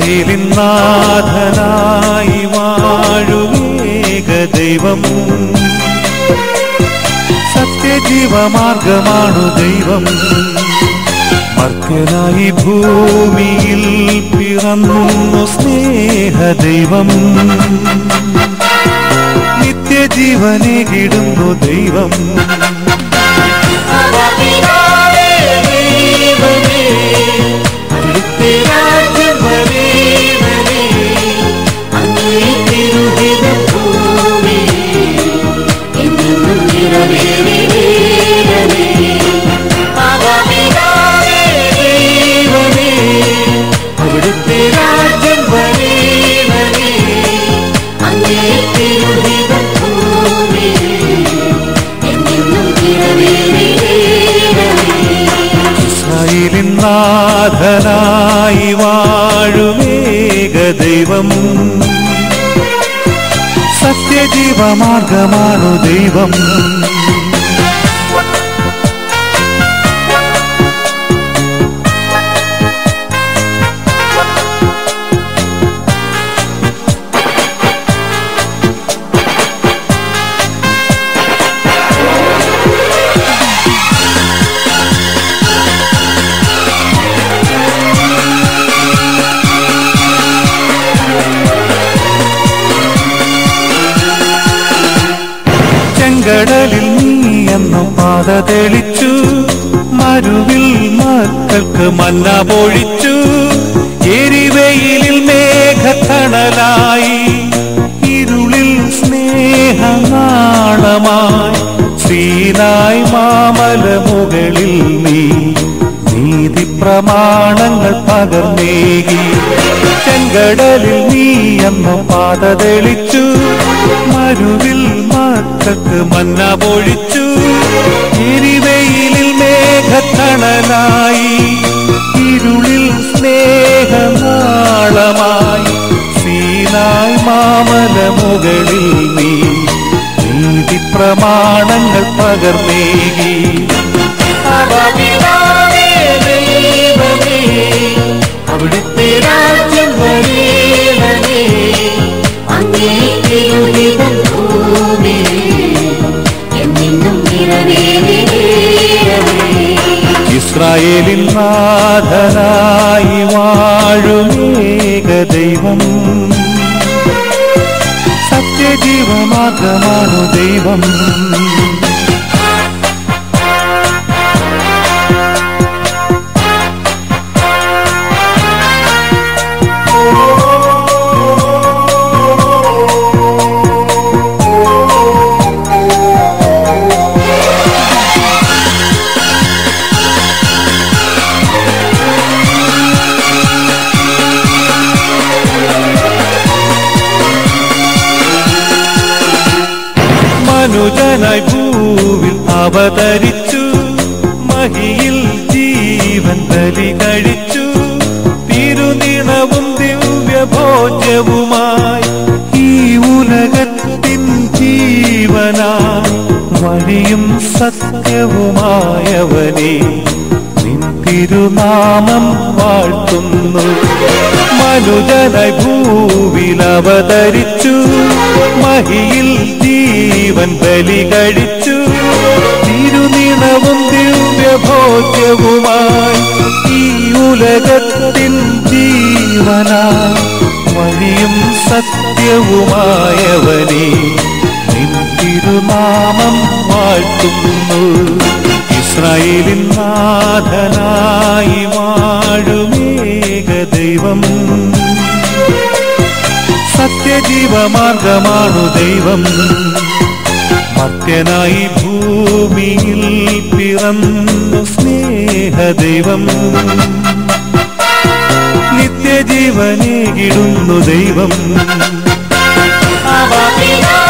ഇസ്രായേലിൻ നാഥനായി വാഴുവേക ദൈവം സത്യജീവമാർഗമാണു ദൈവം മർത്യനായി ഭൂമിയിൽ പിറന്നു സ്നേഹ ദൈവം നിത്യജീവനെ കിടുന്നു ദൈവം പിതാവേ ദൈവമേ അവിടുത്തെ രാജ്യം വരേണമേ അങ്ങേ തിരുഹിതം ഭൂമിയിൽ എന്നും നിറവേറേണമേ പിതാവേ ദൈവമേ അവിടുത്തെ രാജ്യം വരേണമേ അങ്ങേ തിരുഹിതം ഭൂമിയിൽ എന്നും നിറവേറേണമേ ഇസ്രായേലിൻ നാഥനായി വാഴുവേക ദൈവം സത്യജീവമാർഗമാണു ദൈവം ചെങ്കടലിൽ നീ എന്നു പാത തെളിച്ചു മരുവിൽ മക്കൾക്ക് മന്ന പൊഴിച്ചു എരിവെയിലിൽ മേഘത്തണലായി ഇരുളിൽ സ്നേഹനാളമായി സീനായി മാമല മുകളിൽ നീ നീതി പ്രമാണങ്ങൾ പകർന്നേകി ചെങ്കടലിൽ നീ എന്ന പാത തെളിച്ചു മരുവിൽ മക്കൾക്ക് മന്ന പൊഴിച്ചു എരിവെയിലിൽ മേഘത്തണലായി ഇരുളിൽ സ്നേഹനാളമായി സീനായി മാമല മുകളിൽ നീ നീതി പ്രമാണങ്ങൾ പകർന്നേകി പിതാവേ ദൈവമേ അവിടുത്തെ രാജ്യം വരേണമേ അങ്ങേ തിരുഹിതം ഭൂമിയിൽ എന്നും നിറവേറേണമേ ഇസ്രായേലിൻ നാഥനായി വാഴുമേക ദൈവം സത്യജീവമാർഗമാണു ദൈവം മനുജനായി ഭൂവിൽ അവതരിച്ചു മഹിയിൽ ജീവൻ ബലി കഴിച്ചു തിരുനിണവും ദിവ്യഭോജ്യവുമായി ഈ ഉലകത്തിൻ ജീവനായി വഴിയും സത്യവുമായവനെ നിൻ തിരുനാമം വാഴ്ത്തുന്നു മനുജനായി ഭൂവിൽ അവതരിച്ചു മഹിയിൽ ജീവൻ ബലി കഴിച്ചു തിരുനിണവും ദിവ്യഭോജ്യവുമായി ഈ ഉലകത്തിൻ ജീവനായി വഴിയും സത്യവുമായവനെ നിൻ തിരുനാമം വാഴ്ത്തുന്നു ഇസ്രായേലിൻ നാഥനായി വാഴുമേക ദൈവം സത്യജീവമാർഗമാണു ദൈവം മർത്യനായി ഭൂമിയിൽ പിറന്നു സ്നേഹദൈവം നിത്യജീവനെ കിടുന്നു ദൈവം പിതാവേ